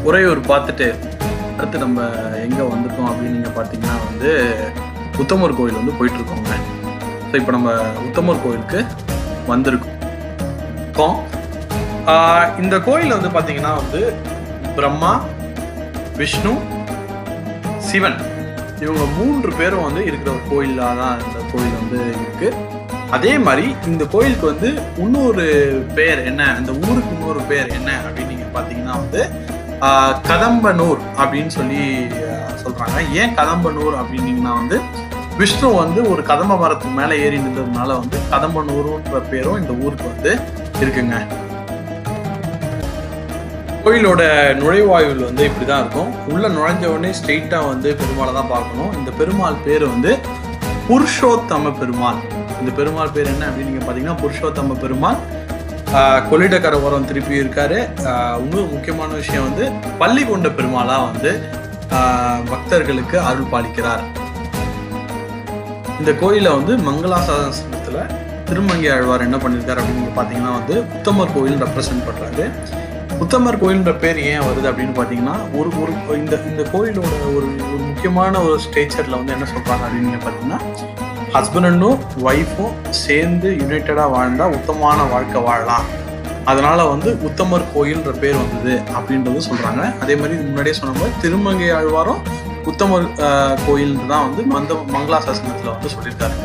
உறையூர் பார்த்துட்டு அடுத்து நம்ம எங்கே வந்திருக்கோம் அப்படின்னு நீங்கள் பார்த்தீங்கன்னா வந்து உத்தமர் கோயில் வந்து போயிட்டு இருக்கோங்க ஸோ இப்போ நம்ம உத்தமர் கோயிலுக்கு வந்திருக்கோம் ஆஹ் இந்த கோயில் வந்து பார்த்தீங்கன்னா வந்து பிரம்மா விஷ்ணு சிவன் இவங்க மூன்று பேரும் வந்து இருக்கிற ஒரு கோயிலாக தான் இந்த கோயில் வந்து இருக்கு அதே மாதிரி இந்த கோயிலுக்கு வந்து இன்னொரு பேர் என்ன இந்த ஊருக்கு இன்னொரு பேர் என்ன அப்படின்னு நீங்க பார்த்தீங்கன்னா வந்து ஆஹ், கதம்பனூர் அப்படின்னு சொல்லி ஆஹ், சொல்றாங்க ஏன் கதம்பனூர் அப்படின்னீங்கன்னா வந்து விஷ்ணு வந்து ஒரு கதம்ப மரத்துக்கு மேலே ஏறி நின்றதுனால வந்து கதம்பனூருன்ற பேரும் இந்த ஊருக்கு வந்து இருக்குங்க கோயிலோட நுழைவாயில் வந்து இப்படிதான் இருக்கும் உள்ள நுழைஞ்ச உடனே ஸ்ட்ரெயிட்டா வந்து பெருமாளை தான் பார்க்கணும் இந்த பெருமாள் பேர் வந்து புருஷோத்தம பெருமாள் இந்த பெருமாள் பேர் என்ன அப்படின்னு நீங்க பாத்தீங்கன்னா புருஷோத்தம பெருமாள் ஆஹ் கொள்ளிடக்கரை ஓரம் திருப்பி இருக்காரு ஆஹ் இன்னொரு முக்கியமான விஷயம் வந்து பள்ளி கொண்ட பெருமாளா வந்து ஆஹ் பக்தர்களுக்கு அருள் பாலிக்கிறார் இந்த கோயில வந்து மங்களாசாசனத்துல திருமங்கை ஆழ்வார் என்ன பண்ணியிருக்காரு அப்படின்னு நீங்க பாத்தீங்கன்னா வந்து உத்தமர் கோயில் ரெப்ரசென்ட் பண்றாரு உத்தமர் கோயில்ன்ற பேர் ஏன் வருது அப்படின்னு பார்த்தீங்கன்னா ஒரு ஒரு இந்த இந்த கோயிலோட ஒரு ஒரு முக்கியமான ஒரு ஸ்டேச்சரில் வந்து என்ன சொல்கிறாங்க அப்படின்னு நீங்க பார்த்தீங்கன்னா ஹஸ்பண்ட் அண்டும் ஒய்ஃபும் சேர்ந்து யுனைட்டடாக வாழ்ந்தா உத்தமமான வாழ்க்கை வாழலாம் அதனால வந்து உத்தமர் கோயில்ன்ற பேர் வந்தது அப்படின்றது சொல்றாங்க அதே மாதிரி இது முன்னாடியே சொன்ன மாதிரி திருமங்கை ஆழ்வாரும் உத்தமர் ஆஹ், கோயில் தான் வந்து மந்த மங்களாசாசனத்தில் வந்து சொல்லியிருக்காருங்க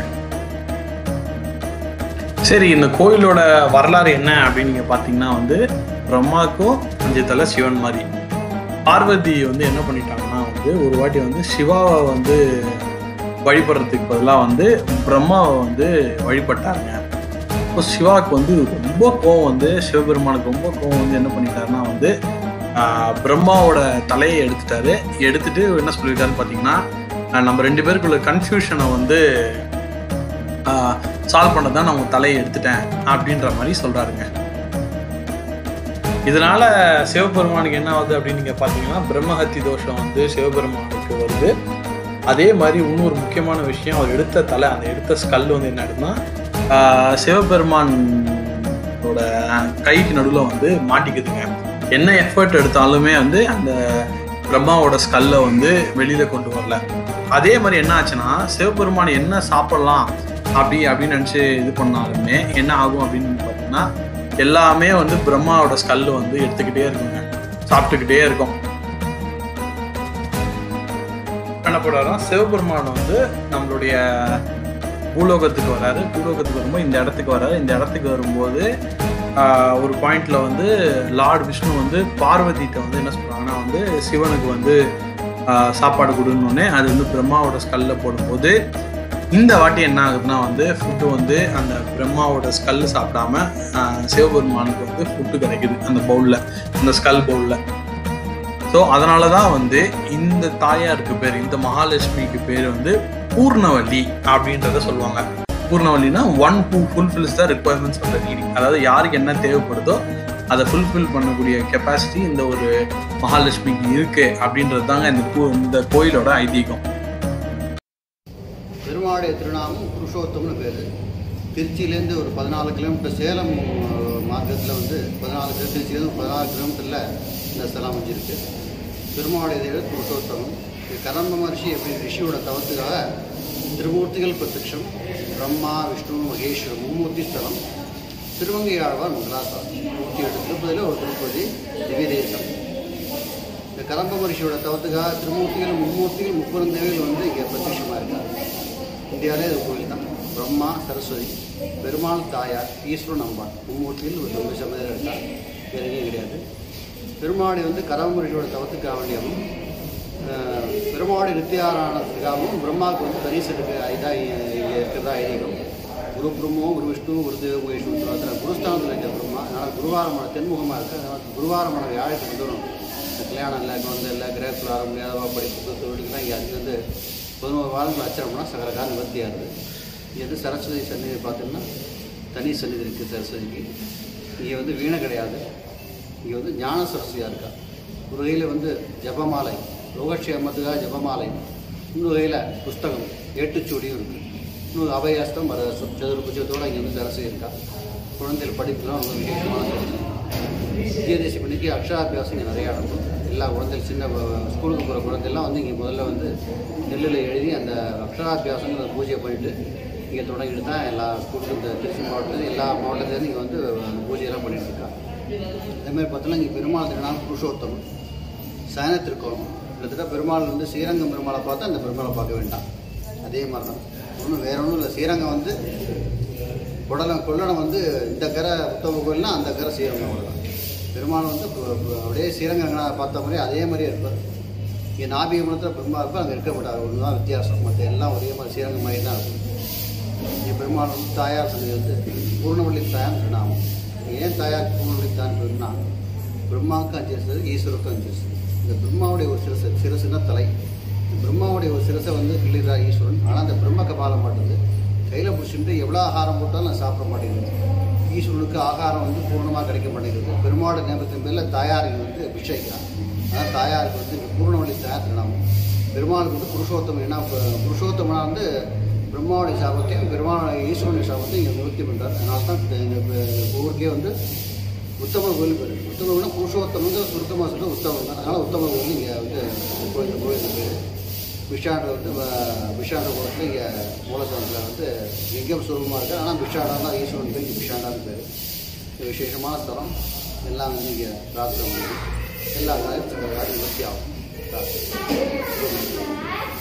சரி இந்த கோயிலோட வரலாறு என்ன அப்படின்னு நீங்க பார்த்தீங்கன்னா வந்து பிரம்மாக்கும் அஞ்சு தலை சிவன் மாதிரி பார்வதி வந்து என்ன பண்ணிட்டாங்கன்னா வந்து ஒரு வாட்டி வந்து சிவாவை வந்து வழிபடுறதுக்கு பதிலாக வந்து பிரம்மாவை வந்து வழிபட்டாருங்க இப்போ சிவாவுக்கு வந்து ரொம்ப கோவம் வந்து சிவபெருமானுக்கு ரொம்ப கோவம் வந்து என்ன பண்ணிட்டாருன்னா வந்து ஆஹ், பிரம்மாவோட தலையை எடுத்துட்டாரு எடுத்துட்டு என்ன சொல்லியிருக்காருன்னு பார்த்தீங்கன்னா ஆஹ், நம்ம ரெண்டு பேருக்குள்ள கன்ஃபியூஷனை வந்து சால்வ் பண்ண தான் நான் உங்க தலையை எடுத்துட்டேன் அப்படின்ற மாதிரி சொல்றாருங்க இதனால சிவபெருமானுக்கு என்ன ஆகுது அப்படின்னு நீங்க பாத்தீங்கன்னா பிரம்மஹத்தி தோஷம் வந்து சிவபெருமானுக்கு வருது அதே மாதிரி இன்னொரு முக்கியமான விஷயம் அவர் எடுத்த தலை அந்த எடுத்த ஸ்கல் வந்து என்ன ஆயிடுதுன்னா ஆஹ் சிவபெருமானோட கைக்கு நடுவில் வந்து மாட்டிக்குதுங்க என்ன எஃபர்ட் எடுத்தாலுமே வந்து அந்த பிரம்மாவோட ஸ்கல்லை வந்து வெளியில கொண்டு வரல அதே மாதிரி என்ன ஆச்சுன்னா சிவபெருமான் என்ன சாப்பிடலாம் அப்படி அப்படின்னு நினச்சி இது பண்ணாலுமே என்ன ஆகும் அப்படின்னு பார்த்தீங்கன்னா எல்லாமே வந்து பிரம்மாவோட ஸ்கல்லு வந்து எடுத்துக்கிட்டே இருக்குங்க சாப்பிட்டுக்கிட்டே இருக்கும் என்ன பண்ணுறாருன்னா சிவபெருமான் வந்து நம்மளுடைய பூலோகத்துக்கு வராரு பூலோகத்துக்கு வரும்போது இந்த இடத்துக்கு வராரு இந்த இடத்துக்கு வரும்போது ஆஹ், ஒரு பாயிண்ட்ல வந்து லார்ட் விஷ்ணு வந்து பார்வதிட்ட வந்து என்ன சொல்றாங்கன்னா வந்து சிவனுக்கு வந்து ஆஹ், சாப்பாடு கொடுன்னொடனே அது வந்து பிரம்மாவோட ஸ்கல்ல போடும்போது இந்த வாட்டி என்ன ஆகுதுன்னா வந்து ஃபுட்டு வந்து அந்த பிரம்மாவோட ஸ்கல் சாப்பிடாம ஆஹ், சிவபெருமானுக்கு வந்து ஃபுட்டு கிடைக்குது அந்த பவுல்ல அந்த ஸ்கல் பவுல்ல ஸோ அதனால தான் வந்து இந்த தாயாருக்கு பேர் இந்த மகாலட்சுமிக்கு பேர் வந்து பூர்ணவல்லி அப்படின்றத சொல்லுவாங்க பூர்ணவல்லினா one who fulfils the requirements of the reading அதாவது யாருக்கு என்ன தேவைப்படுதோ அதை ஃபுல்ஃபில் பண்ணக்கூடிய கெப்பாசிட்டி இந்த ஒரு மகாலட்சுமிக்கு இருக்கு அப்படின்றது தாங்க இந்த பூ இந்த கோயிலோட ஐதீகம் பெருமாளுடைய திருநாமம் புருஷோத்தம்னு பேர் திருச்சியிலேருந்து ஒரு பதினாலு கிலோமீட்டர் சேலம் மார்க்கத்தில் வந்து பதினாலு கிலோ திருச்சியிலேருந்து பதினாலு கிலோமீட்டரில் இந்த ஸ்தலம் அமைஞ்சிருக்கு பெருமாளுடைய தேவர் புருஷோத்தமம் இது கதம்ப மகர்ஷி எப்படி ரிஷியோட தவத்துக்காக திருமூர்த்திகள் பிரத்யக்ஷம் பிரம்மா விஷ்ணு மகேஸ்வரம் மும்மூர்த்தி ஸ்தலம் திருவங்கை ஆழ்வார் மங்களாசாமி நூற்றி எட்டு திருப்பதியில் ஒரு திருப்பதி திவ்ய தேசம் இந்த கதம்ப மகர்ஷியோட தவத்துக்காக திருமூர்த்திகள் மும்மூர்த்திகள் முப்பெருந்தேவிகள் வந்து இங்கே பிரத்யட்சமாக இருக்காங்க இந்தியாவிலே இது கோயில் தான் பிரம்மா சரஸ்வதி பெருமாள் தாயார் ஈஸ்வரன் அம்பாள் மும்மூர்த்திகள் ஒரு தொண்டு சமயம் இருக்காங்க வேறு எங்கேயும் கிடையாது பெருமாளை வந்து கதம்பரிஷியோட தவத்துக்காக வேண்டியவும் அஹ், பெருமாளுடைய நித்தியாராயணத்துக்காகவும் பிரம்மாவுக்கு வந்து தரிசனத்துக்கு இதாக இங்கே இருக்கிறதா ஐதீகம் குரு பிரம்மோ குரு விஷ்ணு குரு தேவ மகேஷ்வரன் சொல்லுவாங்க குருஸ்தானத்தில் இருக்க பிரம்மா அதனால் குருவாரமான தென்முகமாக இருக்குது அதனால் குருவாரமான வியாழத்துக்கு தூரம் இந்த கல்யாணம் இல்லை குழந்தை இல்லை கிரகத்தில் வர முடியாதவா படிப்பு தொழிலுக்குலாம் இங்கே அதுக்கு வந்து பதினோரு வாரங்கள் அச்சரம்னா சகல காலம் நிவர்த்தி ஆகுது இங்கே வந்து சரஸ்வதி சந்நிதி பார்த்தீங்கன்னா தனி சந்நிதி இருக்குது சரஸ்வதிக்கு இங்கே வந்து வீணை கிடையாது இங்கே வந்து ஞான சரஸ்வதியாக இருக்கா ஒரு வகையில் வந்து ஜபமாலை ரோகக்ஷேமத்துக்காக ஜபமாலை இன்னொரு வகையில் புஸ்தகம் ஏட்டுச்சூடியும் இருக்குது இன்னொரு அபயாஸ்தம் வரதஸ்தம் சதுர்புஜத்தோடு இங்கே வந்து சரஸ்வதி இருக்கா குழந்தைகள் படிப்புலாம் ரொம்ப விசேஷமான விஜயதேசி பண்ணிக்கு அக்ஷராபியாசம் இங்கே நிறையா நடக்கும் எல்லா குழந்தைகள் சின்ன ப- ஸ்கூலுக்கு போகிற குழந்தைலாம் வந்து இங்கே முதல்ல வந்து நெல்லில் எழுதி அந்த அக்ஷராபியாசங்கிற பூஜையை பண்ணிட்டு இங்கே தொடங்கிட்டு தான் எல்லா ஸ்கூலுக்கும் இந்த திருச்சி மாவட்டத்தில் எல்லா மாவட்டத்துலேருந்து இங்கே வந்து அந்த பூஜையெல்லாம் பண்ணிட்டு இருக்காங்க அதேமாதிரி பார்த்தோன்னா இங்கே பெருமாள் திருநாள் புருஷோத்தமம் சயன திருக்கோணம் கிட்டத்தட்ட பெருமாள் வந்து ஸ்ரீரங்கம் பெருமாளை பார்த்தா அந்த பெருமாளை பார்க்க வேண்டாம் அதே மாதிரி தான் ஒன்றும் வேற ஒன்றும் இல்லை ஸ்ரீரங்கம் வந்து கொடலம் கொள்ளடம் வந்து இந்த கரை உத்தம கோயில்னா அந்த கரை ஸ்ரீரங்கம் அவ்வளோதான் பெருமாள் வந்து பு- பு- அப்படியே ஸ்ரீரங்கங்களை பார்த்த மாதிரி அதே மாதிரியே இருப்பார் இங்கே நாபிகமனத்தில் பெருமாள் இருப்பார் அங்கே இருக்க மாட்டார் ஒன்று தான் வித்தியாசம் மற்ற எல்லாம் ஒரே மாதிரி ஸ்ரீரங்கம் மாதிரி தான் இருக்கும் இங்கே பெருமாள் வந்து தாயார் சந்தை வந்து பூர்ணவள்ளி தாயார் திருநாமம் ஏன் தாயார் பூர்ணவள்ளி தாயார் பேருனா பிரம்மாவுக்கு அஞ்சு சிறு ஈஸ்வருக்கும் அஞ்சு சிறு இந்த பிரம்மாவுடைய ஒரு சிரசு சிரசுனா தலை இந்த பிரம்மாவுடைய ஒரு சிரசை வந்து கிள்ளிடுறார் ஈஸ்வரன் ஆனால் அந்த பிரம்ம கபாலம் மாட்டுது கையில் பிடிச்சிட்டு எவ்வளோ ஆகாரம் போட்டாலும் நான் சாப்பிட மாட்டேங்குது ஈஸ்வரனுக்கு ஆகாரம் வந்து பூர்ணமாக கிடைக்க மாட்டேங்குது பெருமாடு நேமத்தின் பேரில் தாயாருக்கு வந்து அபிஷேகிக்கிறாங்க அதான் தாயாருக்கு வந்து இங்க பூர்ணவள்ளி தாயார் திருநாமம் பெருமாளுக்கு வந்து புருஷோத்தமம் ஏன்னா பு- புருஷோத்தமனா வந்து பிரம்மாவுடைய சாபத்தையும் பெருமாளுடைய ஈஸ்வரனுடைய சாபத்தையும் இங்கே நிவர்த்தி பண்ணுறார் அதனால தான் எங்கள் ஊருக்கே வந்து உத்தம கோயில் பேர் உத்தமம்னா புருஷோத்தமங்க சுருக்கமாக சொல்ல உத்தமம் தான் அதனால் உத்தம கோயில் இங்கே வந்து கோயில் இந்த கோயில் பேர் விஷாண்டை வந்து வ- விஷாண்ட கோலத்தில் இங்கே மூலஸ்தானத்தில் வந்து எங்கேயும் சுலபமாக இருக்குது ஆனால் விஷாண்டா தான் ஈஸ்வரன் பேர் இங்கே விஷாண்டான்னு பேர் இது விசேஷமான ஸ்தலம் எல்லாம் வந்து இங்கே பிரார்த்தனை பண்ணி எல்லா காரியத்தையும் இந்த காரியம் நிவர்த்தி ஆகும் பிரார்த்தனை.